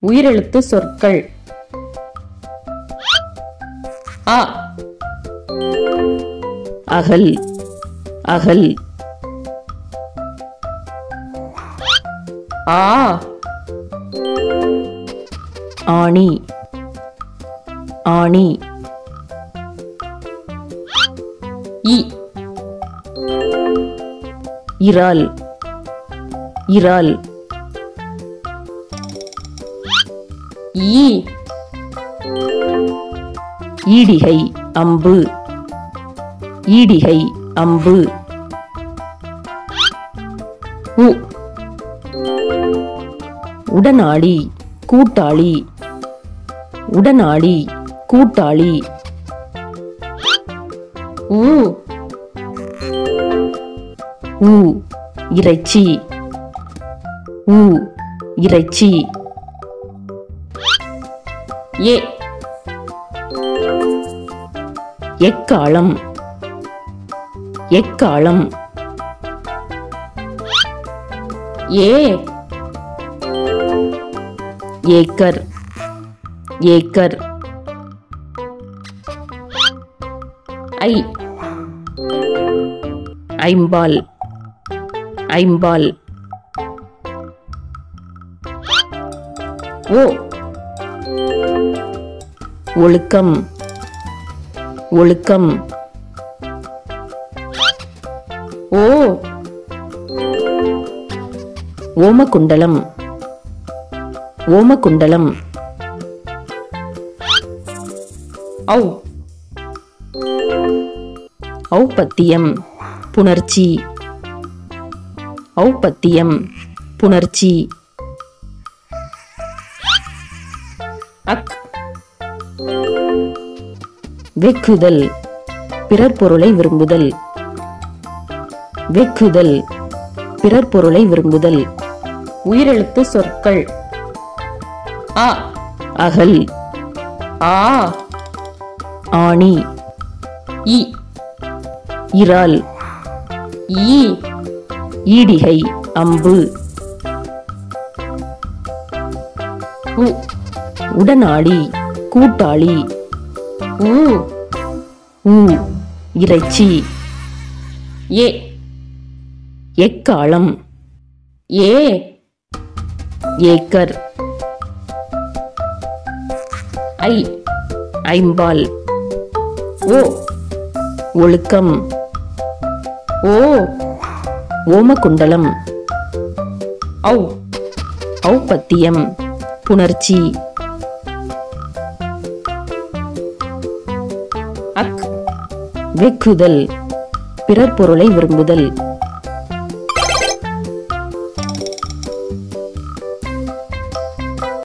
உயிரெழுத்து சொற்கள் அ அகல் அகல் ஆ ஆணி ஆணி இ இறால் இறால் ஈ ஈடிகை அம்பு ஈடிகை அம்பு உ உடனாளி கூட்டாளி உடனாளி கூட்டாளி உ ஊ இறைச்சி ஊ இறைச்சி ஏ எக்காலம் எக்காலம் ஏ ஏக்கர் ஏக்கர் ஐ ஐம்பால் ஐம்பால் ஓ ஒழுக்கம் ஒழுக்கம் ஓ ஓமகுண்டலம் ஓமகுண்டலம் ஔ ஔப்பத்தியம் புணர்ச்சி ஔப்பத்தியம் புணர்ச்சி அக் வெக்குதல் பிறர் பொருளை விரும்புதல் வெக்குதல் பிறர் பொருளை விரும்புதல் உயிரெழுத்து சொற்கள் அ அகல் ஆ ஆணி இ இறால் ஈ ஈடிகை அம்பு உ உடனாளி கூட்டாளி உ ஊ இறைச்சி ஏ எக்காலம் ஏ ஏக்கர் ஐ ஐம்பால் ஓ ஒழுக்கம் ஓ ஓமகுண்டலம் ஔ ஔப்பத்தியம் புணர்ச்சி அக் வெக்குதல் பிறர் பொருளை விரும்புதல்